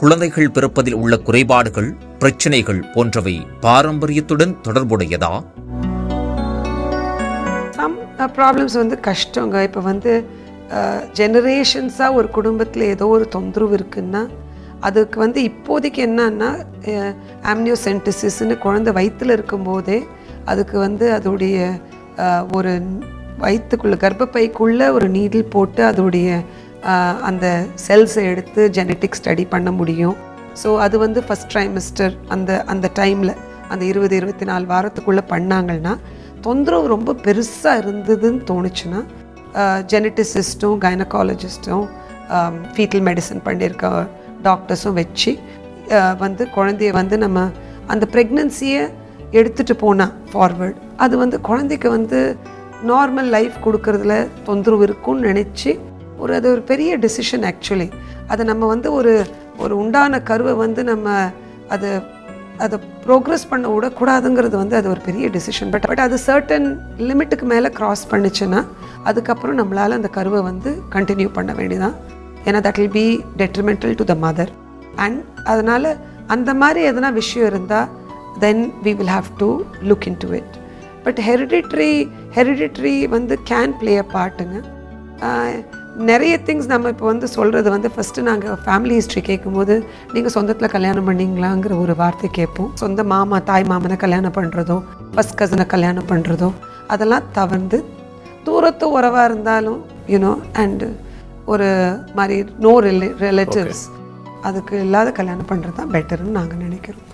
குழந்தைகள் பிறப்பதில் உள்ள குறைபாடுகள் பிரச்சனைகள் போன்றவை பாரம்பரியத்துடன் தொடர்புடையதா சம் ப்ராப்ளம்ஸ் வந்து கஷ்டங்க இப்போ வந்து ஜெனரேஷன்ஸாக ஒரு குடும்பத்தில் ஏதோ ஒரு தொந்தரவு இருக்குன்னா அதுக்கு வந்து இப்போதைக்கு என்னன்னா ஆம்னியோசென்டிசிஸ்னு குழந்தை வயிற்றில் இருக்கும்போதே அதுக்கு வந்து அதோடைய அஹ், ஒரு வயிற்றுக்குள்ளே கர்ப்பப்பைக்குள்ளே ஒரு நீடில் போட்டு அதோடைய அஹ், அந்த செல்ஸை எடுத்து ஜெனட்டிக் ஸ்டடி பண்ண முடியும் ஸோ அது வந்து ஃபஸ்ட் ட்ரைமிஸ்டர் அந்த அந்த டைமில் அந்த இருபது இருபத்தி நாலு வாரத்துக்குள்ளே பண்ணாங்கன்னா தொந்தரவு ரொம்ப பெருசாக இருந்ததுன்னு தோணுச்சுன்னா ஜெனட்டிசிஸ்ட்டும் கைனகாலஜிஸ்ட்டும் ஃபீட்டல் மெடிசன் பண்ணியிருக்க டாக்டர்ஸும் வச்சு அஹ், வந்து குழந்தைய வந்து நம்ம அந்த ப்ரெக்னன்சியை எடுத்துகிட்டு போனால் ஃபார்வர்ட் அது வந்து குழந்தைக்கு வந்து நார்மல் லைஃப் கொடுக்கறதுல தொந்தரவு இருக்கும்னு நினச்சி ஒரு அது ஒரு பெரிய டிசிஷன் ஆக்சுவலி அதை நம்ம வந்து ஒரு ஒரு உண்டான கருவை வந்து நம்ம அதை அதை ப்ரோக்ரஸ் பண்ண விடக்கூடாதுங்கிறது வந்து அது ஒரு பெரிய டிசிஷன் பட் பட் அது சர்டன் லிமிட்டுக்கு மேலே கிராஸ் பண்ணுச்சுன்னா அதுக்கப்புறம் நம்மளால் அந்த கருவை வந்து கண்டினியூ பண்ண வேண்டியதான் ஏன்னா that will be detrimental to the mother and அதனால் அந்த மாதிரி எதனா விஷயம் இருந்தால் then we will have to look into it but hereditary hereditary வந்து கேன் ப்ளே அ பார்ட்டுங்க நிறைய திங்ஸ் நம்ம இப்போ வந்து சொல்கிறது வந்து ஃபஸ்ட்டு நாங்கள் ஃபேமிலி ஹிஸ்ட்ரி கேட்கும்போது நீங்கள் சொந்தத்தில் கல்யாணம் பண்ணீங்களாங்கிற ஒரு வார்த்தை கேட்போம் சொந்த மாமா தாய் மாமனை கல்யாணம் பண்ணுறதோ ஃபஸ்ட் கசனை கல்யாணம் பண்ணுறதோ அதெல்லாம் தவிர்த்து தூரத்து உறவாக இருந்தாலும் யூனோ அண்டு ஒரு மாதிரி நோ ரிலே ரிலேட்டிவ்ஸ் அதுக்கு இல்லாத கல்யாணம் பண்ணுறது தான் பெட்டர்னு நாங்கள் நினைக்கிறோம்